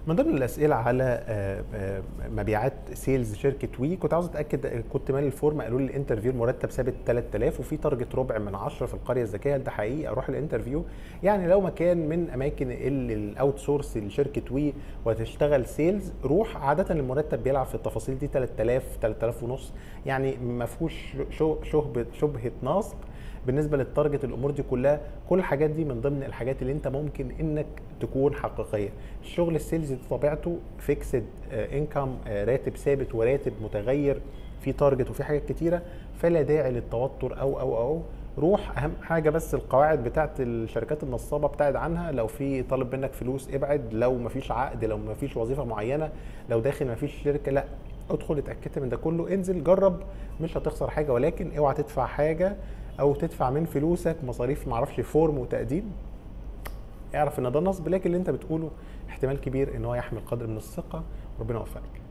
من ضمن الاسئله على آه، آه، مبيعات سيلز شركه وي كنت عاوز اتاكد كنت مالي الفورم قالوا لي الانترفيو المرتب ثابت 3000 وفي تارجت ربع من عشرة في القريه الذكيه هل ده حقيقي اروح الانترفيو يعني لو مكان من اماكن الاوت سورس لشركه وي وتشتغل سيلز روح عاده المرتب بيلعب في التفاصيل دي 3000 3000 ونص يعني ما فيهوش شو- شبهه شبهه نصب بالنسبه للتارجت الامور دي كلها كل الحاجات دي من ضمن الحاجات اللي انت ممكن انك تكون حقيقيه الشغل السيلز دي طبيعته فيكسد انكم راتب ثابت وراتب متغير في تارجت وفي حاجات كتيره فلا داعي للتوتر او او او روح اهم حاجه بس القواعد بتاعت الشركات النصابه ابتعد عنها لو في طالب منك فلوس ابعد لو مفيش عقد لو مفيش وظيفه معينه لو داخل مفيش شركه لا ادخل اتاكدت من ده كله انزل جرب مش هتخسر حاجه ولكن اوعى تدفع حاجه او تدفع من فلوسك مصاريف معرفش فورم وتقديم اعرف ان ده نصب لكن اللي انت بتقوله احتمال كبير ان هو يحمل قدر من الثقه وربنا يوفقك